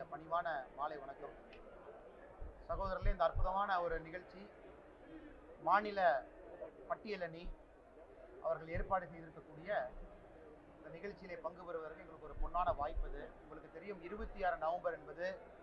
பணிவான மாலை வணக்கம் சகோதரர்களே இந்த அற்புதமான ஒரு நிகழ்ச்சி மாநில பட்டியலணி அவர்கள் ஏற்பாடு செய்திருக்கக்கூடிய இந்த நிகழ்ச்சியிலே பங்கு பெறுவதற்கு எங்களுக்கு ஒரு பொன்னான வாய்ப்பு இது உங்களுக்கு தெரியும் இருபத்தி ஆறு நவம்பர் என்பது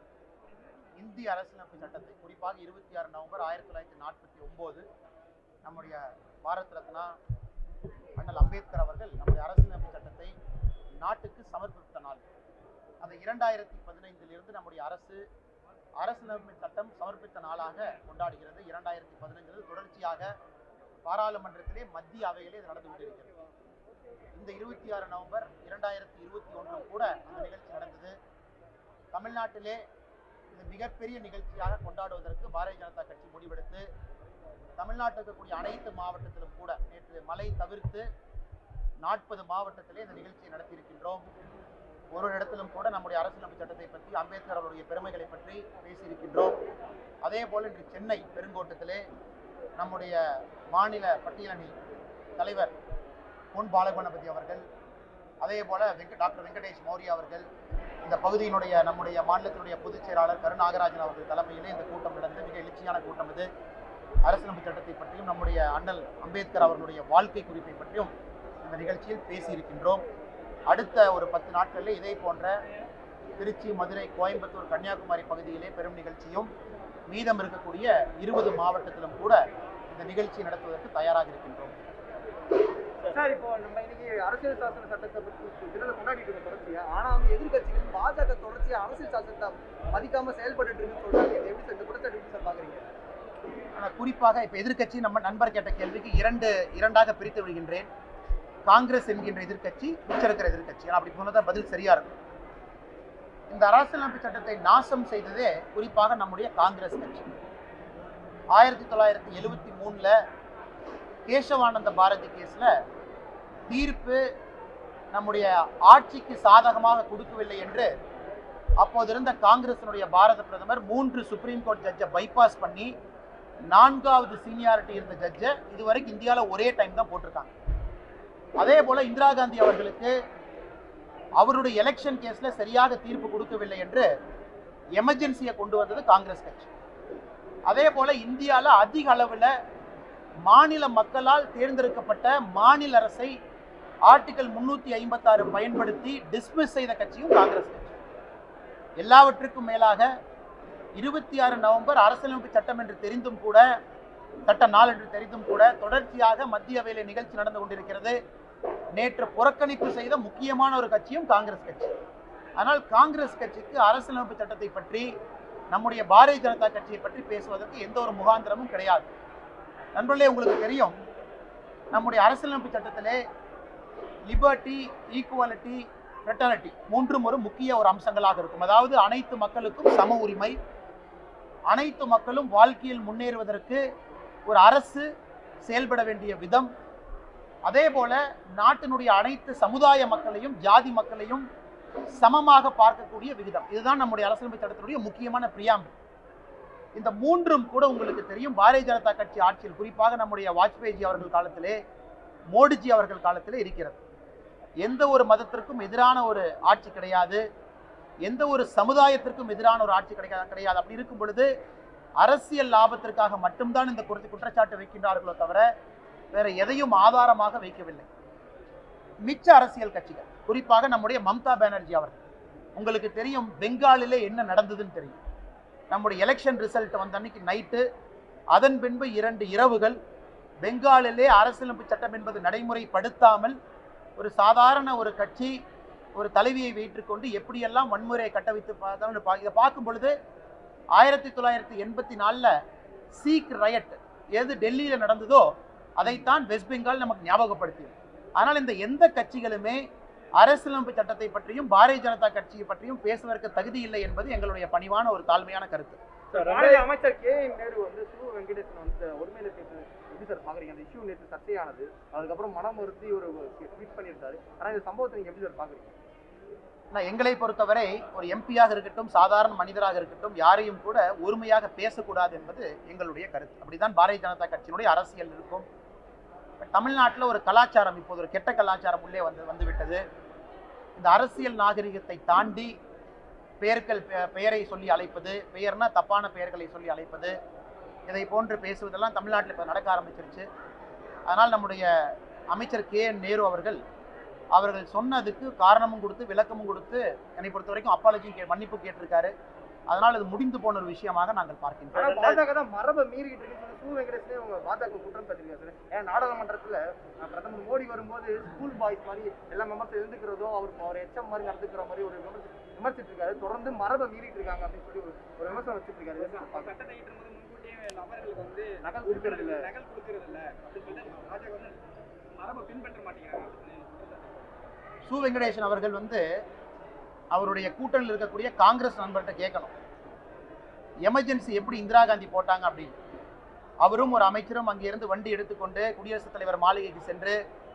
இந்திய அரசியலமைப்பு சட்டத்தை குறிப்பாக இருபத்தி ஆறு நவம்பர் ஆயிரத்தி தொள்ளாயிரத்தி நாற்பத்தி ஒன்பது நம்முடைய பாரத் ரத்னா அண்ணல் அம்பேத்கர் அவர்கள் நம்முடைய அரசியலமைப்பு சட்டத்தை நாட்டுக்கு சமர்ப்பித்த நாள் அந்த இரண்டாயிரத்தி பதினைந்திலிருந்து நம்முடைய அரசு அரசியலமைப்பு சட்டம் சமர்ப்பித்த நாளாக கொண்டாடுகிறது இரண்டாயிரத்தி பதினைந்தில் தொடர்ச்சியாக பாராளுமன்றத்திலே மத்திய அவையிலே இது நடந்து கொண்டிருக்கிறது இந்த இருபத்தி ஆறு நவம்பர் இரண்டாயிரத்தி இருபத்தி ஒன்றும் கூட அந்த நிகழ்ச்சி நடந்தது தமிழ்நாட்டிலே இது மிகப்பெரிய நிகழ்ச்சியாக கொண்டாடுவதற்கு பாரதிய ஜனதா கட்சி முடிவெடுத்து தமிழ்நாட்டில் இருக்கக்கூடிய அனைத்து மாவட்டத்திலும் கூட நேற்று மழை தவிர்த்து நாற்பது மாவட்டத்திலே இந்த நிகழ்ச்சியை நடத்தியிருக்கின்றோம் ஒரு இடத்திலும் கூட நம்முடைய அரசியலமைப்பு சட்டத்தை பற்றி அம்பேத்கர் அவருடைய பெருமைகளை பற்றி பேசியிருக்கின்றோம் அதே போல் இன்று சென்னை பெருங்கோட்டத்திலே நம்முடைய மாநில பட்டியலணி தலைவர் பொன் பாலகணபதி அவர்கள் அதே போல வெங்க டாக்டர் வெங்கடேஷ் மௌரியா அவர்கள் இந்த பகுதியினுடைய நம்முடைய மாநிலத்தினுடைய பொதுச் செயலாளர் கருநாகராஜன் அவர்கள் தலைமையிலே இந்த கூட்டம் நடந்து மிக எழுச்சியான கூட்டம் இது அரசியலமைப்பு சட்டத்தை பற்றியும் நம்முடைய அண்ணல் அம்பேத்கர் அவர்களுடைய வாழ்க்கை குறிப்பை பற்றியும் இந்த நிகழ்ச்சியில் பேசியிருக்கின்றோம் அடுத்த ஒரு பத்து நாட்களில் இதே போன்ற திருச்சி மதுரை கோயம்புத்தூர் கன்னியாகுமரி பகுதியிலே பெரும் நிகழ்ச்சியும் மீதம் இருக்கக்கூடிய இருபது மாவட்டத்திலும் கூட இந்த நிகழ்ச்சி நடத்துவதற்கு தயாராக இருக்கின்றோம் சார் இப்போ நம்ம இன்னைக்கு அரசியல் சாசன சட்டத்தை பற்றி தினத்தை கொண்டாடிட்டு இருக்கோம் தொடர்ச்சியா ஆனா வந்து எதிர்கட்சிகள் பாஜக தொடர்ச்சியா அரசியல் சாசனத்தை மதிக்காம செயல்பட்டு இருக்குன்னு சொல்றாங்க இதை எப்படி சார் இந்த குற்றச்சாட்டு எப்படி சார் பாக்குறீங்க ஆனால் குறிப்பாக இப்போ எதிர்க்கட்சி நம்ம நண்பர் கேட்ட கேள்விக்கு இரண்டு இரண்டாக பிரித்து விடுகின்றேன் காங்கிரஸ் என்கின்ற எதிர்க்கட்சி மிச்சம் இருக்கிற எதிர்க்கட்சி ஏன்னா அப்படி போனதான் பதில் சரியா இருக்கும் இந்த அரசியலமைப்பு சட்டத்தை நாசம் செய்ததே குறிப்பாக நம்முடைய காங்கிரஸ் கட்சி ஆயிரத்தி தொள்ளாயிரத்தி எழுவத்தி மூணுல கேசவானந்த பாரதி கேஸ்ல தீர்ப்பு நம்முடைய ஆட்சிக்கு சாதகமாக கொடுக்கவில்லை என்று அப்போது இருந்த காங்கிரசினுடைய பாரத பிரதமர் மூன்று சுப்ரீம் கோர்ட் ஜட்ஜை பைபாஸ் பண்ணி நான்காவது சீனியாரிட்டி இருந்த ஜட்ஜை இதுவரைக்கும் இந்தியாவில் ஒரே டைம் தான் போட்டிருக்காங்க அதே போல இந்திரா காந்தி அவர்களுக்கு அவருடைய எலெக்ஷன் கேஸ்ல சரியாக தீர்ப்பு கொடுக்கவில்லை என்று எமர்ஜென்சியை கொண்டு வந்தது காங்கிரஸ் கட்சி அதே போல இந்தியாவில் அதிக அளவில் மாநில மக்களால் தேர்ந்தெடுக்கப்பட்ட மாநில அரசை ஆர்டிகல் முன்னூத்தி ஐம்பத்தாறு பயன்படுத்தி டிஸ்மிஸ் செய்த கட்சியும் காங்கிரஸ் கட்சி எல்லாவற்றுக்கும் மேலாக இருபத்தி ஆறு நவம்பர் அரசியலமைப்பு சட்டம் என்று தெரிந்தும் கூட சட்ட நாள் என்று தெரிந்தும் கூட தொடர்ச்சியாக மத்திய அவையில நிகழ்ச்சி நடந்து கொண்டிருக்கிறது நேற்று புறக்கணிப்பு செய்த முக்கியமான ஒரு கட்சியும் காங்கிரஸ் கட்சி ஆனால் காங்கிரஸ் கட்சிக்கு அரசியலமைப்பு சட்டத்தை பற்றி நம்முடைய பாரதிய ஜனதா கட்சியை பற்றி பேசுவதற்கு எந்த ஒரு முகாந்திரமும் கிடையாது நண்பர்களே உங்களுக்கு தெரியும் நம்முடைய அரசியலமைப்பு சட்டத்திலே லிபர்ட்டி ஈக்குவாலிட்டி ஃப்ரெட்டர்னிட்டி மூன்றும் ஒரு முக்கிய ஒரு அம்சங்களாக இருக்கும் அதாவது அனைத்து மக்களுக்கும் சம உரிமை அனைத்து மக்களும் வாழ்க்கையில் முன்னேறுவதற்கு ஒரு அரசு செயல்பட வேண்டிய விதம் அதே போல நாட்டினுடைய அனைத்து சமுதாய மக்களையும் ஜாதி மக்களையும் சமமாக பார்க்கக்கூடிய விகிதம் இதுதான் நம்முடைய அரசியலமைப்பு சட்டத்தினுடைய முக்கியமான பிரியாம்பு இந்த மூன்றும் கூட உங்களுக்கு தெரியும் பாரதிய ஜனதா கட்சி ஆட்சியில் குறிப்பாக நம்முடைய வாஜ்பேயி அவர்கள் காலத்திலே மோடிஜி அவர்கள் காலத்திலே இருக்கிறது எந்த ஒரு மதத்திற்கும் எதிரான ஒரு ஆட்சி கிடையாது எந்த ஒரு சமுதாயத்திற்கும் எதிரான ஒரு ஆட்சி கிடையாது கிடையாது அப்படி இருக்கும் பொழுது அரசியல் லாபத்திற்காக மட்டும்தான் இந்த குற்ற குற்றச்சாட்டு வைக்கின்றார்களோ தவிர வேற எதையும் ஆதாரமாக வைக்கவில்லை மிச்ச அரசியல் கட்சிகள் குறிப்பாக நம்முடைய மம்தா பானர்ஜி அவர்கள் உங்களுக்கு தெரியும் பெங்காலிலே என்ன நடந்ததுன்னு தெரியும் நம்முடைய எலெக்ஷன் ரிசல்ட் வந்த அன்னைக்கு நைட்டு அதன் பின்பு இரண்டு இரவுகள் பெங்காலிலே அரசியலமைப்பு சட்டம் என்பது நடைமுறைப்படுத்தாமல் ஒரு சாதாரண ஒரு கட்சி ஒரு தலைவியை வைத்துக்கொண்டு எப்படியெல்லாம் வன்முறையை கட்டவித்து பார்த்தாலும் பா- இதை பார்க்கும் பொழுது ஆயிரத்தி தொள்ளாயிரத்தி எண்பத்தி நாலில் சீக் ரயட் எது டெல்லியில் நடந்ததோ அதைத்தான் வெஸ்ட் பெங்கால் நமக்கு ஞாபகப்படுத்தியது ஆனால் இந்த எந்த கட்சிகளுமே அரசியலமைப்பு சட்டத்தை பற்றியும் பாரதிய ஜனதா கட்சியை பற்றியும் பேசுவதற்கு தகுதி இல்லை என்பது எங்களுடைய பணிவான ஒரு தாழ்மையான கருத்து மாநில அமைச்சர் கே எம் நேரு வந்து சு வெங்கடேசன் வந்து ஒருமையில பேசு எப்படி சார் பாக்குறீங்க அந்த இஷ்யூ நேற்று சர்ச்சையானது அதுக்கப்புறம் மனம் வருத்தி ஒரு ட்வீட் பண்ணியிருந்தாரு ஆனா இந்த சம்பவத்தை நீங்க எப்படி சார் பாக்குறீங்க ஆனால் எங்களை பொறுத்தவரை ஒரு எம்பியாக இருக்கட்டும் சாதாரண மனிதராக இருக்கட்டும் யாரையும் கூட ஒருமையாக பேசக்கூடாது என்பது எங்களுடைய கருத்து அப்படிதான் பாரதிய ஜனதா கட்சியினுடைய அரசியல் இருக்கும் தமிழ்நாட்டில் ஒரு கலாச்சாரம் இப்போது ஒரு கெட்ட கலாச்சாரம் உள்ளே வந்து வந்துவிட்டது இந்த அரசியல் நாகரிகத்தை தாண்டி பெயர்கள் பெ- பெயரை சொல்லி அழைப்பது பெயர்னா தப்பான பெயர்களை சொல்லி அழைப்பது இதை போன்று பேசுவதெல்லாம் தமிழ்நாட்டில் இப்போ நடக்க ஆரம்பிச்சிருச்சு அதனால் நம்முடைய அமைச்சர் கே என் நேரு அவர்கள் அவர்கள் சொன்னதுக்கு காரணமும் கொடுத்து விளக்கமும் கொடுத்து என்னை பொறுத்த வரைக்கும் அப்பாலஜியும் கே மன்னிப்பு கேட்டிருக்காரு அதனால் இது முடிந்து போன ஒரு விஷயமாக நாங்கள் ஆனா பார்க்கின்றோம் பாஜக தான் மரபை மீறிக்கிட்டு இருக்குன்னு சொல்லி சு வெங்கடேசனே அவங்க பாஜக குற்றம் சாட்டிருக்காரு சார் ஏன்னா நாடாளுமன்றத்துல அஹ், பிரதமர் மோடி வரும்போது ஸ்கூல் பாய்ஸ் மாதிரி எல்லா மெம்பர்ஸ் எழுந்துக்கிறதோ அவர் அவர் எச்சம் மாதிரி நடந்துக்கிற மாதிரி ஒரு விமர்சி விமர்சிட்டு இருக்காரு தொடர்ந்து மரபை மீறிட்டு இருக்காங்க அப்படின்னு சொல்லி ஒரு- ஒரு விமர்சனம் வச்சுட்டு இருக்காரு இதை எப்படி பார்க்கறீங்க? சட்டத்தை இயற்றும் போது முன்கூட்டியே நபர்களுக்கு வந்து நகல் கொடுக்கறது இல்ல நகல் கொடுக்கறது இல்ல அப்படின்னு சொல்லி பாஜக வந்து மரபை பின்பற்ற மாட்டேங்கிறாங்க அப்படின்னு குற்றச்சாட்டு. சு வெங்கடேசன் அவர்கள் வந்து அவருடைய கூட்டணியில் இருக்கக்கூடிய காங்கிரஸ் நண்பர்கிட்ட கேட்கணும் எமர்ஜென்சி எப்படி இந்திரா காந்தி போட்டாங்க அப்படின்னு அவரும் ஒரு அமைச்சரும் அங்கிருந்து வண்டி எடுத்துக்கொண்டு குடியரசுத் தலைவர் மாளிகைக்கு சென்று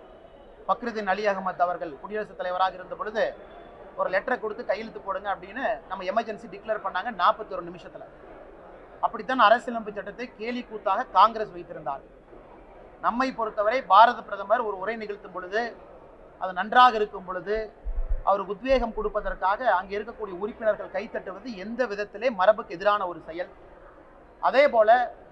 பக்ருதீன் அலி அகமத் அவர்கள் குடியரசுத் தலைவராக இருந்த பொழுது ஒரு லெட்டரை கொடுத்து கையெழுத்து போடுங்க அப்படின்னு நம்ம எமர்ஜென்சி டிக்ளேர் பண்ணாங்க நாற்பத்தொரு நிமிஷத்துல அப்படித்தான் அரசியலமைப்பு சட்டத்தை கேலி கூத்தாக காங்கிரஸ் வைத்திருந்தார் நம்மை பொறுத்தவரை பாரத பிரதமர் ஒரு உரை நிகழ்த்தும் பொழுது அது நன்றாக இருக்கும் பொழுது அவருக்கு உத்வேகம் கொடுப்பதற்காக அங்கே இருக்கக்கூடிய உறுப்பினர்கள் கைத்தட்டுவது எந்த விதத்திலே மரபுக்கு எதிரான ஒரு செயல் அதே போல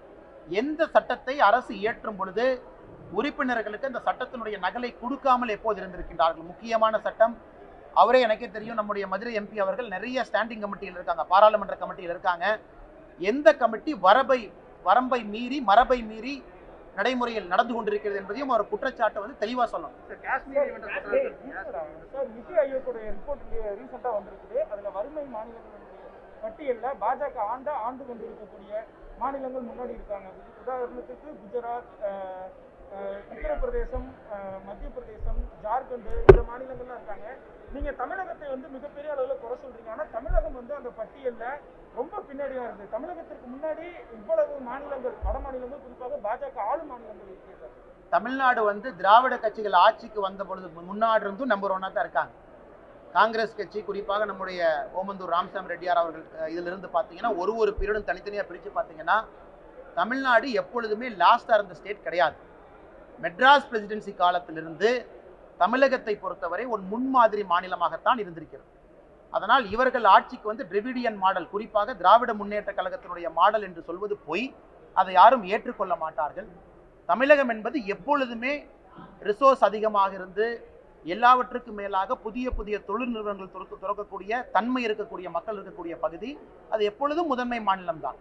எந்த சட்டத்தை அரசு இயற்றும் பொழுது உறுப்பினர்களுக்கு அந்த சட்டத்தினுடைய நகலை கொடுக்காமல் எப்போது இருந்திருக்கின்றார்கள் முக்கியமான சட்டம் அவரே எனக்கே தெரியும் நம்முடைய மதுரை எம்பி அவர்கள் நிறைய ஸ்டாண்டிங் கமிட்டியில் இருக்காங்க பாராளுமன்ற கமிட்டியில் இருக்காங்க எந்த கமிட்டி வரபை வரம்பை மீறி மரபை மீறி நடைமுறையில் நடந்து கொண்டிருக்கிறது என்பதையும் அவர் குற்றச்சாட்டை வந்து தெளிவாக சொல்லணும் சார் காஷ்மீர் event அ சொல்றாரு சார். சார் நிதி ஆயோக்குடைய ரிப்போர்ட் ரீசெண்டாக வந்திருக்குது அதில் வறுமை மாநிலங்களுடைய பட்டியலில் பாஜக ஆண்ட ஆண்டு கொண்டிருக்கக்கூடிய மாநிலங்கள் முன்னாடி இருக்காங்க உதாரணத்துக்கு குஜராத் அஹ், அஹ், உத்தரப்பிரதேசம் அஹ், மத்திய பிரதேசம் ஜார்க்கண்ட் இந்த மாநிலங்கள்லாம் இருக்காங்க நீங்கள் தமிழகத்தை வந்து மிகப்பெரிய அளவில் குறை சொல்றீங்க ஆனால் தமிழகம் வந்து அந்த பட்டியலில் ரொம்ப பின்னாடியாக இருக்குது தமிழகத்திற்கு முன்னாடி இவ்வளவு மாநிலங்கள் வட மாநிலங்கள் குறிப்பாக பாஜக ஆளும் மாநிலங்கள் இருக்கு சார் தமிழ்நாடு வந்து திராவிட கட்சிகள் ஆட்சிக்கு வந்த பொழுது முன்னாடி இருந்தும் நம்பர் ஒன்னாக தான் இருக்காங்க காங்கிரஸ் கட்சி குறிப்பாக நம்முடைய ஓமந்தூர் ராமசாமி ரெட்டியார் அவர்கள் அஹ், இதிலிருந்து பார்த்தீங்கன்னா ஒரு ஒரு பீரியடும் தனித்தனியாக பிரித்து பார்த்தீங்கன்னா தமிழ்நாடு எப்பொழுதுமே லாஸ்டாக இருந்த ஸ்டேட் கிடையாது மெட்ராஸ் பிரசிடென்சி காலத்திலிருந்து தமிழகத்தை பொறுத்தவரை ஒரு முன்மாதிரி மாநிலமாகத்தான் இருந்திருக்கிறது அதனால் இவர்கள் ஆட்சிக்கு வந்து டிரிவிடியன் மாடல் குறிப்பாக திராவிட முன்னேற்ற கழகத்தினுடைய மாடல் என்று சொல்வது பொய் அதை யாரும் ஏற்றுக்கொள்ள மாட்டார்கள் தமிழகம் என்பது எப்பொழுதுமே ரிசோர்ஸ் அதிகமாக இருந்து எல்லாவற்றுக்கும் மேலாக புதிய புதிய தொழில் நிறுவனங்கள் துறக்க துறக்கக்கூடிய தன்மை இருக்கக்கூடிய மக்கள் இருக்கக்கூடிய பகுதி அது எப்பொழுதும் முதன்மை மாநிலம்தான்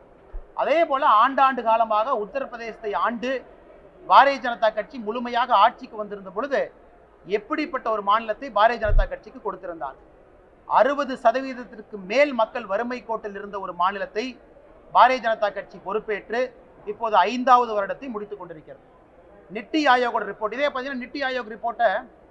அதே போல ஆண்டாண்டு காலமாக உத்தரப்பிரதேசத்தை ஆண்டு பாரதிய ஜனதா கட்சி முழுமையாக ஆட்சிக்கு வந்திருந்த பொழுது எப்படிப்பட்ட ஒரு மாநிலத்தை பாரதிய ஜனதா கட்சிக்கு கொடுத்திருந்தார் அறுபது சதவீதத்திற்கு மேல் மக்கள் வறுமை கோட்டில் இருந்த ஒரு மாநிலத்தை பாரதிய ஜனதா கட்சி பொறுப்பேற்று இப்போது ஐந்தாவது வருடத்தை முடித்துக் கொண்டிருக்கிறது நித்தி ஆயோகோட ரிப்போர்ட் இதே பார்த்தீங்கன்னா நித்தி ஆயோக் ரிப்போர்ட்டை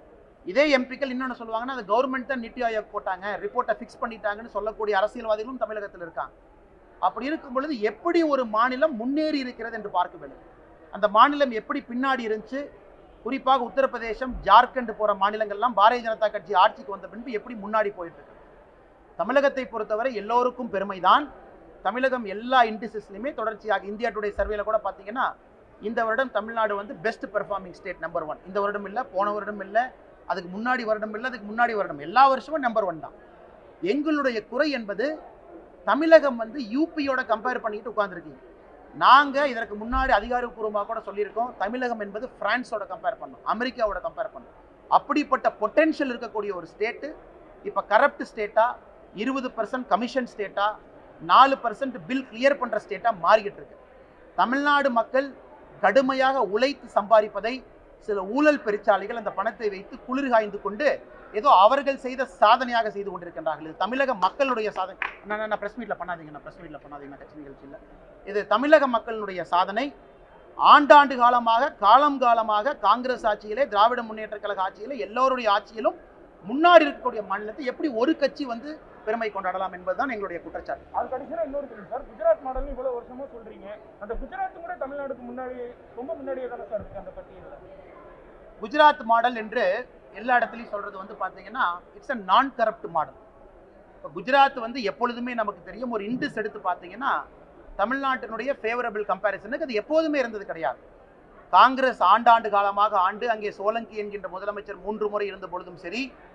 இதே எம்பிக்கள் இன்னொன்று சொல்லுவாங்கன்னா அது கவர்மெண்ட் தான் நித்தி ஆயோக் போட்டாங்க ரிப்போர்ட்டை ஃபிக்ஸ் பண்ணிட்டாங்கன்னு சொல்லக்கூடிய அரசியல்வாதிகளும் தமிழகத்தில் இருக்காங்க அப்படி இருக்கும் பொழுது எப்படி ஒரு மாநிலம் முன்னேறி இருக்கிறது என்று பார்க்க வேண்டும் அந்த மாநிலம் எப்படி பின்னாடி இருந்துச்சு குறிப்பாக உத்தரப்பிரதேசம் ஜார்க்கண்ட் போற மாநிலங்கள்லாம் பாரதிய ஜனதா கட்சி ஆட்சிக்கு வந்த பின்பு எப்படி முன்னாடி போயிட்டு இருக்கு தமிழகத்தை பொறுத்தவரை எல்லோருக்கும் பெருமைதான் தமிழகம் எல்லா இண்டிசஸ்லையுமே தொடர்ச்சியாக இந்தியா டுடே சர்வேல கூட பார்த்தீங்கன்னா இந்த வருடம் தமிழ்நாடு வந்து best performing state number one இந்த வருடம் இல்லை போன வருடம் இல்லை அதுக்கு முன்னாடி வருடம் இல்லை அதுக்கு முன்னாடி வருடம் எல்லா வருஷமும் நம்பர் ஒன் தான் எங்களுடைய குறை என்பது தமிழகம் வந்து யூபியோட கம்பேர் பண்ணிட்டு உட்காந்துருக்கீங்க நாங்கள் இதற்கு முன்னாடி அதிகாரப்பூர்வமாக கூட சொல்லியிருக்கோம் தமிழகம் என்பது பிரான்ஸோட கம்பேர் பண்ணோம் அமெரிக்காவோட கம்பேர் பண்ணோம் அப்படிப்பட்ட பொட்டென்ஷியல் இருக்கக்கூடிய ஒரு ஸ்டேட்டு இப்போ கரப்ட் ஸ்டேட்டா இருபது பர்சன்ட் கமிஷன் ஸ்டேட்டா நாலு பர்சன்ட் பில் கிளியர் பண்ணுற ஸ்டேட்டாக மாறிக்கிட்டு இருக்கு தமிழ்நாடு மக்கள் கடுமையாக உழைத்து சம்பாதிப்பதை சில ஊழல் பெருச்சாளிகள் அந்த பணத்தை வைத்து குளிர் காய்ந்து கொண்டு ஏதோ அவர்கள் செய்த சாதனையாக செய்து கொண்டிருக்கின்றார்கள் இது தமிழக மக்களுடைய சாதனை நான் நான் ப்ரெஸ் மீட்டில் பண்ணாதீங்க நான் ப்ரெஸ் மீட்டில் பண்ணாதீங்க நான் கட்சி நிகழ்ச்சியில் இது தமிழக மக்களுடைய சாதனை ஆண்டாண்டு காலமாக காலம் காலமாக காங்கிரஸ் ஆட்சியிலே திராவிட முன்னேற்ற கழக ஆட்சியிலே எல்லோருடைய ஆட்சியிலும் முன்னாடி இருக்கக்கூடிய மாநிலத்தை எப்படி ஒரு கட்சி வந்து பெருமை கொண்டாடலாம் என்பதுதான் எங்களுடைய குற்றச்சாட்டு அது கடைசியாக இன்னொரு கேள்வி சார் குஜராத் மாடல்னு இவ்வளோ வருஷமா சொல்றீங்க அந்த குஜராத் கூட தமிழ்நாடுக்கு முன்னாடி ரொம்ப முன்னாடியே தானே சார் இருக்கு அந்த பட்டியலில் குஜராத் மாடல் என்று எல்லா இடத்துலையும் சொல்றது வந்து பார்த்தீங்கன்னா இட்ஸ் அ நான் கரப்ட் மாடல் இப்போ குஜராத் வந்து எப்பொழுதுமே நமக்கு தெரியும் ஒரு இண்டஸ் எடுத்து பார்த்தீங்கன்னா தமிழ்நாட்டினுடைய ஃபேவரபிள் கம்பேரிசனுக்கு அது எப்போதுமே இருந்தது கிடையாது காங்கிரஸ் ஆண்டாண்டு காலமாக ஆண்டு அங்கே சோலங்கி என்கின்ற முதலமைச்சர் மூன்று முறை இருந்த பொழுதும் சரி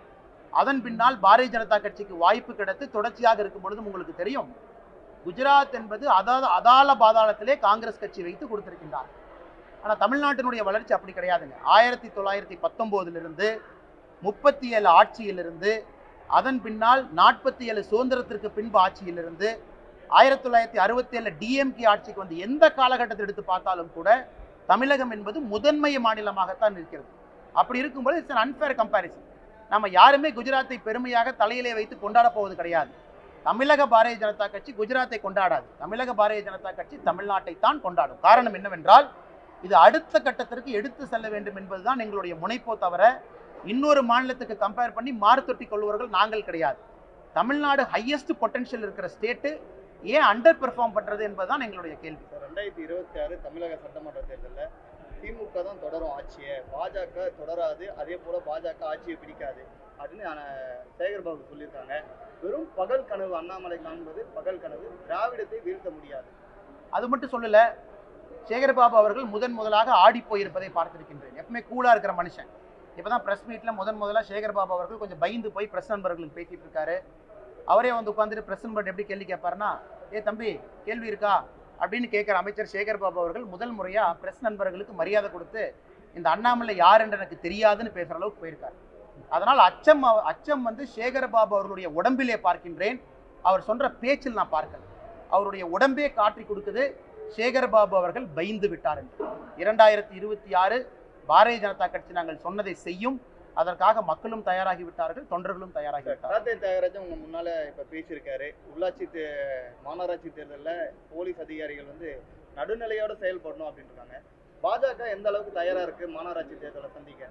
அதன் பின்னால் பாரதிய ஜனதா கட்சிக்கு வாய்ப்பு கிடைத்து தொடர்ச்சியாக இருக்கும் பொழுதும் உங்களுக்கு தெரியும் குஜராத் என்பது அதாத அதால பாதாளத்திலே காங்கிரஸ் கட்சி வைத்து கொடுத்திருக்கின்றார் ஆனால் தமிழ்நாட்டினுடைய வளர்ச்சி அப்படி கிடையாதுங்க ஆயிரத்தி தொள்ளாயிரத்தி பத்தொம்போதிலிருந்து முப்பத்தி ஏழு ஆட்சியிலிருந்து அதன் பின்னால் நாற்பத்தி ஏழு சுதந்திரத்திற்கு பின்பு ஆட்சியிலிருந்து ஆயிரத்தி தொள்ளாயிரத்தி அறுபத்தி ஏழு டிஎம்கே ஆட்சிக்கு வந்து எந்த காலகட்டத்தை எடுத்து பார்த்தாலும் கூட தமிழகம் என்பது முதன்மை மாநிலமாகத்தான் இருக்கிறது அப்படி இருக்கும்போது இட்ஸ் an unfair கம்பேரிசன் நம்ம யாருமே குஜராத்தை பெருமையாக தலையிலே வைத்து கொண்டாட போவது கிடையாது தமிழக பாரதிய ஜனதா கட்சி குஜராத்தை கொண்டாடாது தமிழக பாரதிய ஜனதா கட்சி தமிழ்நாட்டை தான் கொண்டாடும் காரணம் என்னவென்றால் இது அடுத்த கட்டத்திற்கு எடுத்து செல்ல வேண்டும் என்பதுதான் எங்களுடைய முனைப்போ தவிர இன்னொரு மாநிலத்துக்கு கம்பேர் பண்ணி மாறுதொட்டி கொள்வர்கள் நாங்கள் கிடையாது தமிழ்நாடு ஹையஸ்ட் பொட்டன்ஷியல் இருக்கிற ஸ்டேட்டு ஏன் அண்டர் பெர்ஃபார்ம் பண்றது என்பதுதான் எங்களுடைய கேள்வி ரெண்டாயிரத்தி இருபத்தி ஆறு தமிழக சட்டமன்ற தேர்தலில் திமுக தான் தொடரும் ஆட்சியை பாஜக தொடராது அதே போல பாஜக ஆட்சியை பிடிக்காது அப்படின்னு அஹ், சேகர் பாபு சொல்லியிருக்காங்க வெறும் பகல் கனவு அண்ணாமலை காண்பது பகல் கனவு திராவிடத்தை வீழ்த்த முடியாது அது மட்டும் சொல்லல சேகர்பாபு அவர்கள் முதன் முதலாக ஆடி போயிருப்பதை பார்த்திருக்கின்றேன் எப்பவுமே கூலா இருக்கிற மனுஷன் இப்பதான் பிரஸ் மீட்ல முதன் முதலா சேகர்பாபு அவர்கள் கொஞ்சம் பயந்து போய் பிரஸ் நண்பர்களுக்கு பேசிட்டு இருக்காரு அவரே வந்து உட்காந்துட்டு பிரஸ் நண்பர் எப்படி கேள்வி கேட்பாருன்னா ஏ தம்பி கேள்வி இருக்கா அப்படின்னு கேட்குற அமைச்சர் சேகர்பாபு அவர்கள் முதல் முறையா பிரஸ் நண்பர்களுக்கு மரியாதை கொடுத்து இந்த அண்ணாமலை யார் என்று எனக்கு தெரியாதுன்னு பேசுற அளவுக்கு போயிருக்காரு அதனால் அச்சம் அவ- அச்சம் வந்து சேகர்பாபு அவர்களுடைய உடம்பிலே பார்க்கின்றேன் அவர் சொல்ற பேச்சில் நான் பார்க்கல அவருடைய உடம்பே காட்டி கொடுக்குது சேகர்பாபு அவர்கள் பயந்து விட்டார் என்று இரண்டாயிரத்தி இருபத்தி ஆறு பாரதிய ஜனதா கட்சி நாங்கள் சொன்னதை செய்யும் அதற்காக மக்களும் தயாராகி விட்டார்கள் தொண்டர்களும் தயாராகி விட்டார்கள் கார்த்திகை தியாகராஜன் உங்க முன்னால இப்ப பேசியிருக்காரு உள்ளாட்சி தே- மாநகராட்சி தேர்தலில் போலீஸ் அதிகாரிகள் வந்து நடுநிலையோட செயல்படணும் அப்படின்னு இருக்காங்க பாஜக எந்த அளவுக்கு தயாரா இருக்கு மாநகராட்சி தேர்தலை சந்திக்க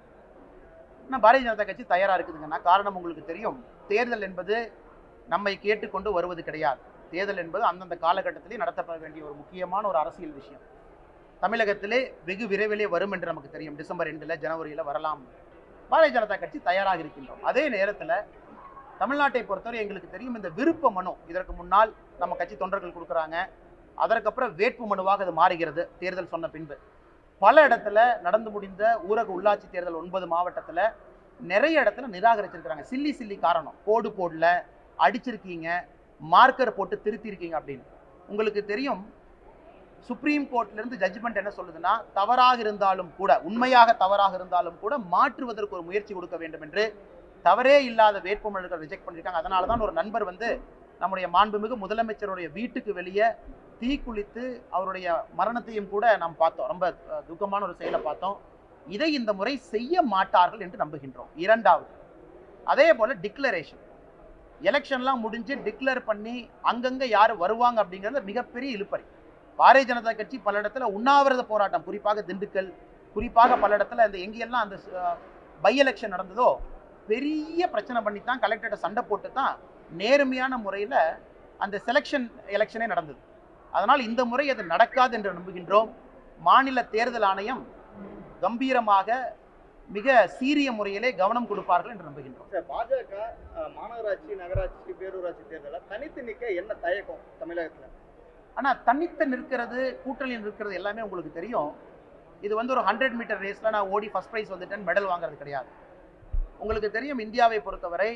ஆனால் பாரதிய ஜனதா கட்சி தயாரா இருக்குதுங்கன்னா காரணம் உங்களுக்கு தெரியும் தேர்தல் என்பது நம்மை கேட்டுக்கொண்டு வருவது கிடையாது தேர்தல் என்பது அந்தந்த காலகட்டத்திலே நடத்தப்பட வேண்டிய ஒரு முக்கியமான ஒரு அரசியல் விஷயம் தமிழகத்திலே வெகு விரைவிலே வரும் என்று நமக்கு தெரியும் டிசம்பர் ரெண்டில் ஜனவரியில் வரலாம் பாரதிய ஜனதா கட்சி தயாராக இருக்கின்றோம் அதே நேரத்தில் தமிழ்நாட்டை பொறுத்தவரை எங்களுக்கு தெரியும் இந்த விருப்ப மனு இதற்கு முன்னால் நம்ம கட்சி தொண்டர்கள் கொடுக்குறாங்க அதற்கப்புறம் வேட்பு மனுவாக அது மாறுகிறது தேர்தல் சொன்ன பின்பு பல இடத்துல நடந்து முடிந்த ஊரக உள்ளாட்சி தேர்தல் ஒன்பது மாவட்டத்தில் நிறைய இடத்துல நிராகரிச்சிருக்கிறாங்க சில்லி சில்லி காரணம் கோடு போடல அடிச்சிருக்கீங்க மார்க்கர் போட்டு திருத்திருக்கீங்க அப்படின்னு உங்களுக்கு தெரியும் சுப்ரீம் கோர்ட்லேருந்து ஜட்ஜ்மெண்ட் என்ன சொல்லுதுன்னா தவறாக இருந்தாலும் கூட உண்மையாக தவறாக இருந்தாலும் கூட மாற்றுவதற்கு ஒரு முயற்சி கொடுக்க வேண்டும் என்று தவறே இல்லாத வேட்புமனுக்கள் ரிஜெக்ட் பண்ணியிருக்காங்க அதனால தான் ஒரு நண்பர் வந்து நம்முடைய மாண்புமிகு முதலமைச்சருடைய வீட்டுக்கு வெளியே தீக்குளித்து அவருடைய மரணத்தையும் கூட நாம் பார்த்தோம் ரொம்ப அஹ், துக்கமான ஒரு செயலை பார்த்தோம் இதை இந்த முறை செய்ய மாட்டார்கள் என்று நம்புகின்றோம் இரண்டாவது அதே போல டிக்ளரேஷன் எலெக்ஷன்லாம் முடிஞ்சு டிக்ளேர் பண்ணி அங்கங்க யார் வருவாங்க அப்படிங்கிறது மிகப்பெரிய இழுப்பறி பாரதிய ஜனதா கட்சி பல இடத்துல உண்ணாவிரத போராட்டம் குறிப்பாக திண்டுக்கல் குறிப்பாக பல இடத்துல இந்த எங்கெல்லாம் அந்த பை எலெக்ஷன் நடந்ததோ பெரிய பிரச்சனை பண்ணி தான் கலெக்டர்கிட்ட சண்டை போட்டு தான் நேர்மையான முறையில் அந்த செலெக்ஷன் எலெக்ஷனே நடந்தது அதனால் இந்த முறை அது நடக்காது என்று நம்புகின்றோம் மாநில தேர்தல் ஆணையம் கம்பீரமாக மிக சீரிய முறையிலே கவனம் கொடுப்பார்கள் என்று நம்புகின்றோம் சார் பாஜக அஹ், மாநகராட்சி நகராட்சி பேரூராட்சி தேர்தலில் தனித்து நிற்க என்ன தயக்கம் தமிழகத்துல ஆனால் தனித்து நிற்கிறது கூட்டணியில் நிற்கிறது எல்லாமே உங்களுக்கு தெரியும் இது வந்து ஒரு ஹண்ட்ரட் மீட்டர் ரேஸில் நான் ஓடி ஃபர்ஸ்ட் ப்ரைஸ் வந்துட்டேன் மெடல் வாங்குறது கிடையாது உங்களுக்கு தெரியும் இந்தியாவை பொறுத்தவரை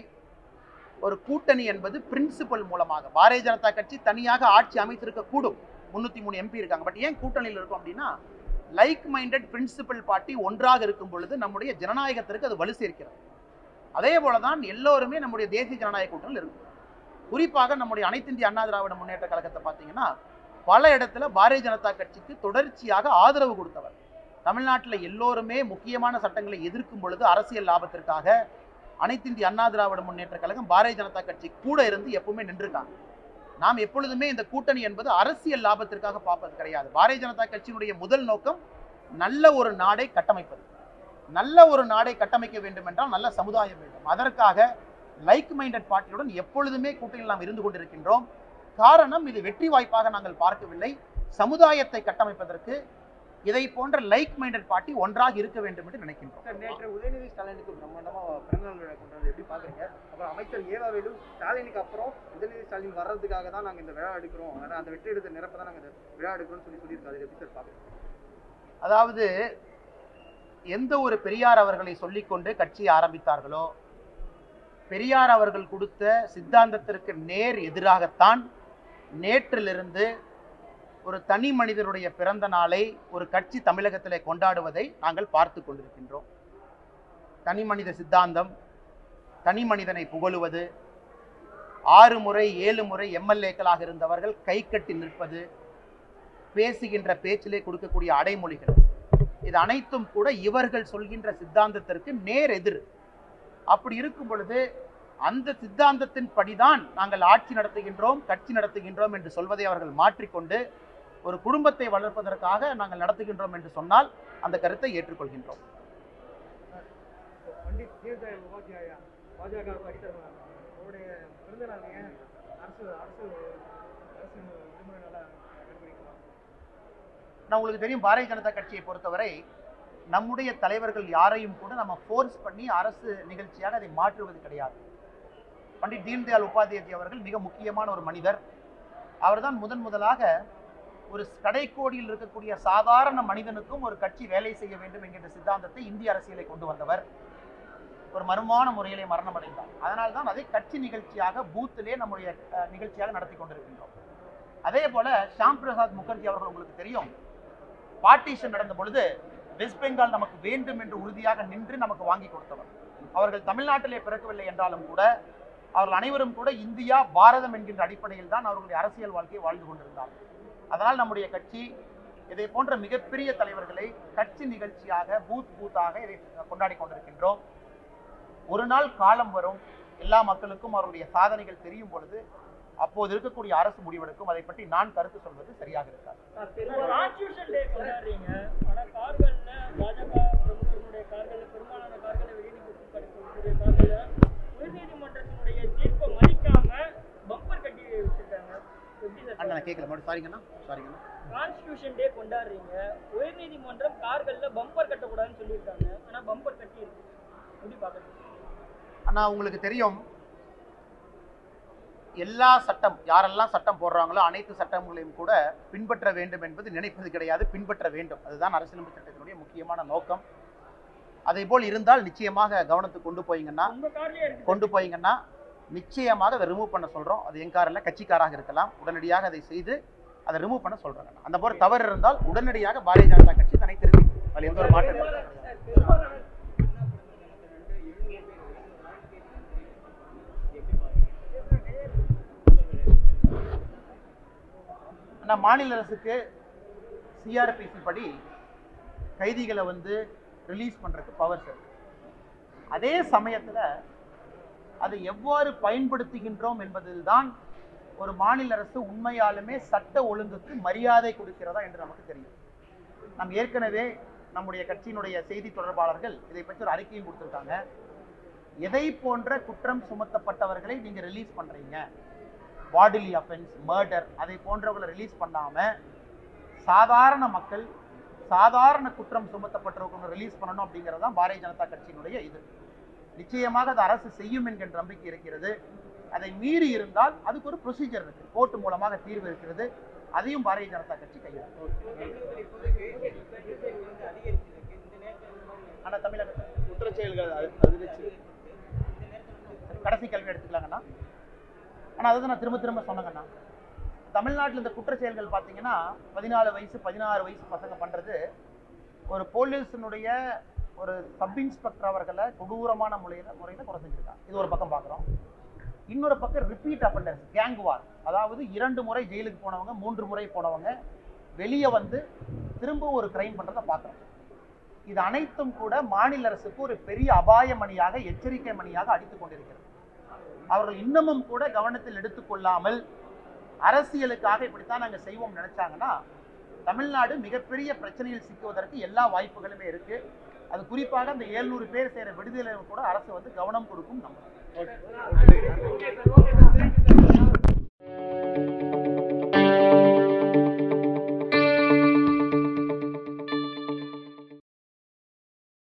ஒரு கூட்டணி என்பது பிரின்சிபல் மூலமாக பாரதிய ஜனதா கட்சி தனியாக ஆட்சி அமைத்திருக்க கூடும் முன்னூற்றி மூணு எம்பி இருக்காங்க பட் ஏன் கூட்டணியில் இருக்கும் அப்படின்னா லைக் மைண்டட் பிரின்சிபல் பார்ட்டி ஒன்றாக இருக்கும் பொழுது நம்முடைய ஜனநாயகத்திற்கு அது வலு சேர்க்கிறது அதே போல தான் எல்லோருமே நம்முடைய தேசிய ஜனநாயக கூட்டணியில் இருக்கும் குறிப்பாக நம்முடைய அனைத்து இந்திய அண்ணா திராவிட முன்னேற்ற கழகத்தை பார்த்தீங்கன்னா பல இடத்துல பாரதிய ஜனதா கட்சிக்கு தொடர்ச்சியாக ஆதரவு கொடுத்தவர் தமிழ்நாட்டில் எல்லோருமே முக்கியமான சட்டங்களை எதிர்க்கும் பொழுது அரசியல் லாபத்திற்காக அனைத்து இந்திய அண்ணா திராவிட முன்னேற்ற கழகம் பாரதிய ஜனதா கட்சி கூட இருந்து எப்பவுமே நின்றுருக்காங்க நாம் எப்பொழுதுமே இந்த கூட்டணி என்பது அரசியல் லாபத்திற்காக பார்ப்பது கிடையாது பாரதிய ஜனதா கட்சியினுடைய முதல் நோக்கம் நல்ல ஒரு நாடை கட்டமைப்பது நல்ல ஒரு நாடை கட்டமைக்க வேண்டும் என்றால் நல்ல சமுதாயம் வேண்டும் அதற்காக லைக் மைண்டட் பார்ட்டியுடன் எப்பொழுதுமே கூட்டணியில் நாம் இருந்து கொண்டிருக்கின்றோம் காரணம் இது வெற்றி வாய்ப்பாக நாங்கள் பார்க்கவில்லை சமுதாயத்தை கட்டமைப்பதற்கு இதை போன்ற லைக் மைண்டட் பார்ட்டி ஒன்றாக இருக்க வேண்டும் என்று நினைக்கின்றோம் சார் நேற்று உதயநிதி ஸ்டாலினுக்கு பிரம்மாண்டமா பிறந்தநாள் விழா கொண்டாடுறது எப்படி பாக்குறீங்க அப்புறம் அமைச்சர் ஏவாவேலு ஸ்டாலினுக்கு அப்புறம் உதயநிதி ஸ்டாலின் வர்றதுக்காக தான் நாங்க இந்த விழா எடுக்கிறோம் ஆனா அந்த வெற்றி எடுத்த நிரப்ப தான் நாங்க இந்த விழா எடுக்கிறோம்னு சொல்லி சொல்லியிருக்காரு இதை எப்படி சார் பாக்குறீங்க அதாவது எந்த ஒரு பெரியார் அவர்களை சொல்லிக்கொண்டு கட்சி ஆரம்பித்தார்களோ பெரியார் அவர்கள் கொடுத்த சித்தாந்தத்திற்கு நேர் எதிராகத்தான் நேற்றிலிருந்து ஒரு தனி மனிதனுடைய பிறந்த நாளை ஒரு கட்சி தமிழகத்திலே கொண்டாடுவதை நாங்கள் பார்த்து கொண்டிருக்கின்றோம் தனி மனித சித்தாந்தம் தனி மனிதனை புகழுவது ஆறு முறை ஏழு முறை எம்எல்ஏக்களாக இருந்தவர்கள் கை கட்டி நிற்பது பேசுகின்ற பேச்சிலே கொடுக்கக்கூடிய அடைமொழிகள் இது அனைத்தும் கூட இவர்கள் சொல்கின்ற சித்தாந்தத்திற்கு நேர் எதிர் அப்படி இருக்கும் பொழுது அந்த சித்தாந்தத்தின் படிதான் நாங்கள் ஆட்சி நடத்துகின்றோம் கட்சி நடத்துகின்றோம் என்று சொல்வதை அவர்கள் மாற்றிக்கொண்டு ஒரு குடும்பத்தை வளர்ப்பதற்காக நாங்கள் நடத்துகின்றோம் என்று சொன்னால் அந்த கருத்தை ஏற்றுக்கொள்கின்றோம் பண்டிட் தீன்தயாள் உபாத்யாயா பாஜக அடித்தவர் அவருடைய பிறந்த நாள் ஏன் அரசு அரசு அரசு விடுமுறை நாளாக கடைபிடிக்கலாம் நான் உங்களுக்கு தெரியும் பாரதிய ஜனதா கட்சியை பொறுத்தவரை நம்முடைய தலைவர்கள் யாரையும் கூட நம்ம ஃபோர்ஸ் பண்ணி அரசு நிகழ்ச்சியாக அதை மாற்றுவது கிடையாது பண்டிட் தீன்தயாள் உபாத்யாஜி அவர்கள் மிக முக்கியமான ஒரு மனிதர் அவர்தான் முதன் முதலாக ஒரு கடைக்கோடியில் இருக்கக்கூடிய சாதாரண மனிதனுக்கும் ஒரு கட்சி வேலை செய்ய வேண்டும் என்கின்ற சித்தாந்தத்தை இந்திய அரசியலை கொண்டு வந்தவர் ஒரு மர்மமான முறையிலே மரணம் அடைந்தார் அதனால் தான் அதை கட்சி நிகழ்ச்சியாக பூத்திலே நம்முடைய அஹ், நிகழ்ச்சியாக நடத்தி கொண்டிருக்கின்றோம் அதே போல ஷாம் பிரசாத் முகர்ஜி அவர்கள் உங்களுக்கு தெரியும் பார்ட்டிஷன் நடந்த பொழுது வெஸ்ட் பெங்கால் நமக்கு வேண்டும் என்று உறுதியாக நின்று நமக்கு வாங்கி கொடுத்தவர் அவர்கள் தமிழ்நாட்டிலே பிறக்கவில்லை என்றாலும் கூட அவர்கள் அனைவரும் கூட இந்தியா பாரதம் என்கின்ற அடிப்படையில் தான் அவர்களுடைய அரசியல் வாழ்க்கையை வாழ்ந்து கொண்டிருந்தார்கள் அதனால் நம்முடைய கட்சி இதை போன்ற மிகப்பெரிய தலைவர்களை கட்சி நிகழ்ச்சியாக பூத் பூத்தாக இதை கொண்டாடி கொண்டிருக்கின்றோம் ஒரு நாள் காலம் வரும் எல்லா மக்களுக்கும் அவருடைய சாதனைகள் தெரியும் பொழுது அப்போது இருக்கக்கூடிய அரசு முடிவெடுக்கும் அதை பற்றி நான் கருத்து சொல்வது சரியாக இருக்காது கான்ஸ்டியூஷன் டே கொண்டாடுறீங்க ஆனா கார்கள்ல பாஜக பிரமுகர்களுடைய கார்கள்ல பெரும்பாலான கார்களை வெளிநீக்கம் கிடைக்கக்கூடிய கார்கள்ல உயர்நீதிமன்றத்தினுடைய தீர்ப்பை மதிக்காம பம்பர் கட்டி வச்சிருக்காங்க எப்படி சார் அண்ணா நான் கேட்கல மறுபடியும் சாரிங்கண்ணா சாரிங்கண்ணா கான்ஸ்டியூஷன் டே கொண்டாடுறீங்க உயர்நீதிமன்றம் கார்கள்ல பம்பர் கட்டக்கூடாதுன்னு சொல்லியிருக்காங்க ஆனா பம்பர் கட்டி இருக்கு எப்படி பாக்குறீங்க அண்ணா உங்களுக்கு தெரியும் எல்லா சட்டம் யாரெல்லாம் சட்டம் போடுறாங்களோ அனைத்து சட்டங்களையும் கூட பின்பற்ற வேண்டும் என்பது நினைப்பது கிடையாது பின்பற்ற வேண்டும் அதுதான் அரசியலமைப்பு சட்டத்தினுடைய முக்கியமான நோக்கம் அதே போல் இருந்தால் நிச்சயமாக கவனத்துக்கு கொண்டு போயிங்கன்னா உங்க கார்லயே இருக்கு கொண்டு போயிங்கன்னா நிச்சயமாக அதை ரிமூவ் பண்ண சொல்றோம் அது என் காரில் கட்சிக்காராக இருக்கலாம் உடனடியாக அதை செய்து அதை ரிமூவ் பண்ண சொல்றாங்க அந்த போல தவறு இருந்தால் உடனடியாக பாரதிய ஜனதா கட்சி தன்னை திருத்தி அதில் எந்த ஒரு மாற்றம் கிடையாது. ஆனா மாநில அரசுக்கு சிஆர்பிசி படி கைதிகளை வந்து ரிலீஸ் பண்றதுக்கு பவர்ஸ் இருக்கு அதே சமயத்துல அதை எவ்வாறு பயன்படுத்துகின்றோம் என்பதில்தான் ஒரு மாநில அரசு உண்மையாலுமே சட்ட ஒழுங்குக்கு மரியாதை கொடுக்கிறதா என்று நமக்கு தெரியும் நாம் ஏற்கனவே நம்முடைய கட்சியினுடைய செய்தி தொடர்பாளர்கள் இதை பற்றி ஒரு அறிக்கையும் கொடுத்திருக்காங்க எதை போன்ற குற்றம் சுமத்தப்பட்டவர்களை நீங்க ரிலீஸ் பண்றீங்க பாடிலி அஃபென்ஸ் மர்டர் அதை போன்றவங்களை ரிலீஸ் பண்ணாம சாதாரண மக்கள் சாதாரண குற்றம் சுமத்தப்பட்டவங்க ரிலீஸ் பண்ணணும் அப்படிங்கிறது தான் பாரதிய ஜனதா கட்சியினுடைய இது நிச்சயமாக அது அரசு செய்யும் என்கின்ற நம்பிக்கை இருக்கிறது அதை மீறி இருந்தால் அதுக்கு ஒரு ப்ரொசீஜர் இருக்கு கோர்ட் மூலமாக தீர்வு இருக்கிறது அதையும் பாரதிய ஜனதா கட்சி கையாளும் ஆனா தமிழகத்தில் குற்றச்செயல்கள் அதி- அதிகரிச்சு கடைசி கல்வி எடுத்துக்கலாங்கண்ணா ஆனால் அதுதான் நான் திரும்ப திரும்ப சொன்னேங்கண்ணா தமிழ்நாட்டில் இந்த குற்றச் செயல்கள் பார்த்தீங்கன்னா பதினாலு வயசு பதினாறு வயசு பசங்க பண்ணுறது ஒரு போலீஸினுடைய ஒரு சப் இன்ஸ்பெக்டர் அவர்களை கொடூரமான முறையில் முறையில் குறை செஞ்சிருக்காங்க இது ஒரு பக்கம் பார்க்குறோம் இன்னொரு பக்கம் ரிப்பீட் அஃபண்டர்ஸ் கேங் வார் அதாவது இரண்டு முறை ஜெயிலுக்கு போனவங்க மூன்று முறை போனவங்க வெளியே வந்து திரும்பவும் ஒரு கிரைம் பண்ணுறதை பார்க்குறோம் இது அனைத்தும் கூட மாநில அரசுக்கு ஒரு பெரிய அபாய மணியாக எச்சரிக்கை மணியாக அடித்துக் கொண்டிருக்கிறது அவர்கள் இன்னமும் கூட கவனத்தில் எடுத்துக்கொள்ளாமல் அரசியலுக்காக இப்படித்தான் நாங்கள் செய்வோம் நினைச்சாங்கன்னா தமிழ்நாடு மிகப்பெரிய பிரச்சனையில் சிக்குவதற்கு எல்லா வாய்ப்புகளுமே இருக்கு அது குறிப்பாக அந்த 700 பேர் செய்கிற விடுதலை கூட அரசு வந்து கவனம் கொடுக்கும் நம்புறோம் ஓகே